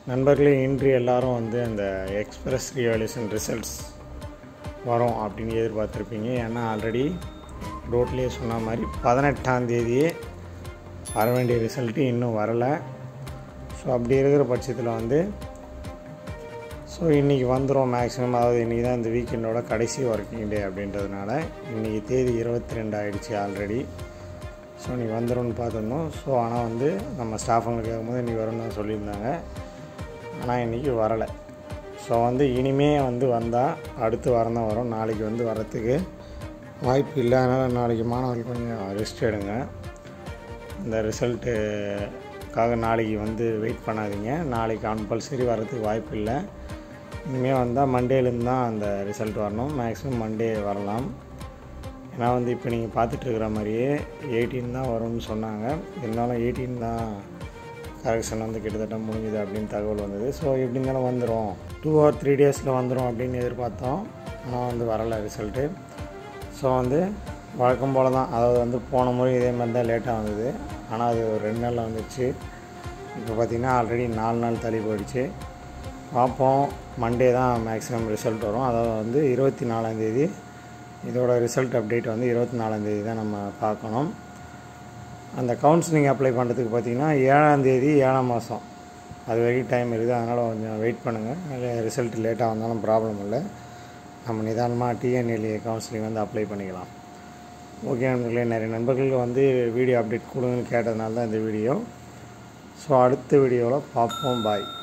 நண்பர்களே இன்று எல்லாரும் வந்து அந்த எக்ஸ்பிரஸ் ரிவால்யூஷன் ரிசல்ட்ஸ் வரும் அப்படின்னு எதிர்பார்த்துருப்பீங்க ஏன்னா ஆல்ரெடி ரோட்லேயே சொன்ன மாதிரி பதினெட்டாம் தேதியே வர வேண்டிய ரிசல்ட்டு இன்னும் வரலை ஸோ அப்படி இருக்கிற பட்சத்தில் வந்து ஸோ இன்றைக்கி வந்துடும் மேக்ஸிமம் அதாவது இன்றைக்கி தான் இந்த வீக்கெண்டோட கடைசி ஒர்க்கிங் டே அப்படின்றதுனால இன்றைக்கி தேதி இருபத்தி ரெண்டு ஆகிடுச்சி ஆல்ரெடி ஸோ இன்றைக்கி வந்துடும்னு பார்த்துருந்தோம் ஸோ ஆனால் வந்து நம்ம ஸ்டாஃபுங்களுக்கு கேட்கும்போது இன்றைக்கி வரும்னு தான் சொல்லியிருந்தாங்க ஆனால் இன்றைக்கி வரலை ஸோ வந்து இனிமே வந்து வந்தால் அடுத்து வாரம் தான் வரும் நாளைக்கு வந்து வரத்துக்கு வாய்ப்பு இல்லை அதனால் நாளைக்கு மாணவர்கள் கொஞ்சம் ரெஸ்ட் எடுங்க இந்த ரிசல்ட்டுக்காக நாளைக்கு வந்து வெயிட் பண்ணாதீங்க நாளைக்கு கம்பல்சரி வரதுக்கு வாய்ப்பு இல்லை இனிமேல் வந்தால் மண்டேலேருந்து தான் அந்த ரிசல்ட் வரணும் மேக்ஸிமம் மண்டே வரலாம் ஏன்னா வந்து இப்போ நீங்கள் பார்த்துட்ருக்கிற மாதிரியே எயிட்டீன் தான் வரும்னு சொன்னாங்க இருந்தாலும் எயிட்டீன் தான் கரெக்ஷன் வந்து கிட்டத்தட்ட முடிஞ்சுது அப்படின்னு தகவல் வந்தது ஸோ எப்படி இருந்தாலும் வந்துடும் டூ ஆர் த்ரீ டேஸில் வந்துடும் அப்படின்னு எதிர்பார்த்தோம் ஆனால் வந்து வரலை ரிசல்ட்டு ஸோ வந்து வழக்கம் போல் தான் அதாவது வந்து போன முறை இதே மாதிரி தான் லேட்டாக வந்தது ஆனால் அது ஒரு ரெண்டு நாளில் வந்துடுச்சு இப்போ பார்த்திங்கன்னா ஆல்ரெடி நாலு நாள் தள்ளி போயிடுச்சு பார்ப்போம் மண்டே தான் மேக்ஸிமம் ரிசல்ட் வரும் அதாவது வந்து இருபத்தி நாலாந்தேதி இதோட ரிசல்ட் அப்டேட் வந்து இருபத்தி நாலாந்தேதி தான் நம்ம பார்க்கணும் அந்த கவுன்சிலிங் அப்ளை பண்ணுறதுக்கு பார்த்திங்கன்னா ஏழாந்தேதி ஏழாம் மாதம் அது வரைக்கும் டைம் இருக்குது அதனால் கொஞ்சம் வெயிட் பண்ணுங்கள் அதில் ரிசல்ட் லேட்டாக வந்தாலும் ப்ராப்ளம் இல்லை நம்ம நிதானமாக டிஎன்எல்ஏ கவுன்சிலிங் வந்து அப்ளை பண்ணிக்கலாம் ஓகே நண்பர்களே நிறைய நண்பர்கள் வந்து வீடியோ அப்டேட் கொடுங்கன்னு கேட்டதுனால தான் இந்த வீடியோ ஸோ அடுத்த வீடியோவில் பார்ப்போம் பாய்